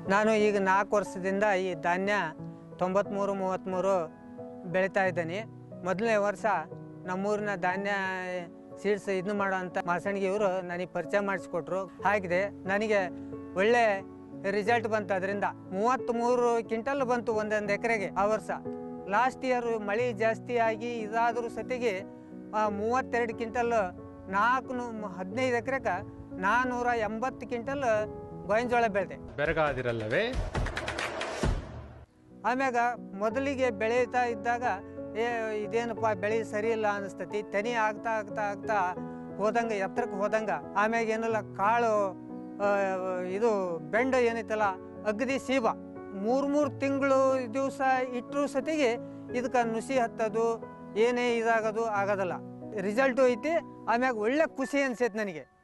ನಾನು ಈಗ ನಾಲ್ಕು ವರ್ಷದಿಂದ ಈ ಧಾನ್ಯ ತೊಂಬತ್ತ್ಮೂರು ಮೂವತ್ತ್ಮೂರು ಬೆಳೀತಾ ಇದ್ದೀನಿ ಮೊದಲನೇ ವರ್ಷ ನಮ್ಮೂರಿನ ಧಾನ್ಯ ಸೀಡ್ಸ್ ಇದನ್ನು ಮಾಡೋಂಥ ಮಾಸಣಿಗೆಯವರು ನನಗೆ ಪರಿಚಯ ಮಾಡಿಸ್ಕೊಟ್ರು ಹಾಕಿದೆ ನನಗೆ ಒಳ್ಳೆ ರಿಸಲ್ಟ್ ಬಂತು ಅದರಿಂದ ಮೂವತ್ತ್ಮೂರು ಕ್ವಿಂಟಲ್ ಬಂತು ಒಂದೊಂದು ಎಕರೆಗೆ ಆ ವರ್ಷ ಲಾಸ್ಟ್ ಇಯರ್ ಮಳೆ ಜಾಸ್ತಿ ಆಗಿ ಇದಾದರೂ ಸತಿಗೆ ಆ, ಮೂವತ್ತೆರಡು ಕ್ವಿಂಟಲ್ ನಾಲ್ಕು ಹದಿನೈದು ಎಕರೆಗೆ ನಾನ್ನೂರ ಎಂಬತ್ತು ಕ್ವಿಂಟಲ್ ಗೋವಿನಜೋಳ ಬೆಳೆದೆ ಬೆರಗಾದಿರಲ್ಲವೇ ಆಮ್ಯಾಗ ಮೊದಲಿಗೆ ಬೆಳೀತಾ ಇದ್ದಾಗ ಏ ಇದೇನಪ್ಪ ಬೆಳೆ ಸರಿ ಇಲ್ಲ ಅನಿಸ್ತತಿ ತೆನಿ ಆಗ್ತಾ ಆಗ್ತಾ ಆಗ್ತಾ ಹೋದಂಗೆ ಎತ್ತರಕ್ಕೆ ಹೋದಂಗೆ ಆಮ್ಯಾಗ ಏನಲ್ಲ ಕಾಳು ಆ, ಇದು ಬೆಂಡ ಏನೈತಲ್ಲ ಅಗದಿ ಸೀಬ ಮೂರು ಮೂರು ತಿಂಗಳು ದಿವಸ ಇಟ್ಟರು ಸತಿಗೆ ಇದಕ್ಕೆ ನುಸಿ ಹತ್ತೋದು ಏನೇ ಇದಾಗೋದು ಆಗೋದಲ್ಲ ರಿಸಲ್ಟು ಐತಿ ಆಮ್ಯಾಗ ಒಳ್ಳೆ ಖುಷಿ ಅನ್ಸೈತೆ ನನಗೆ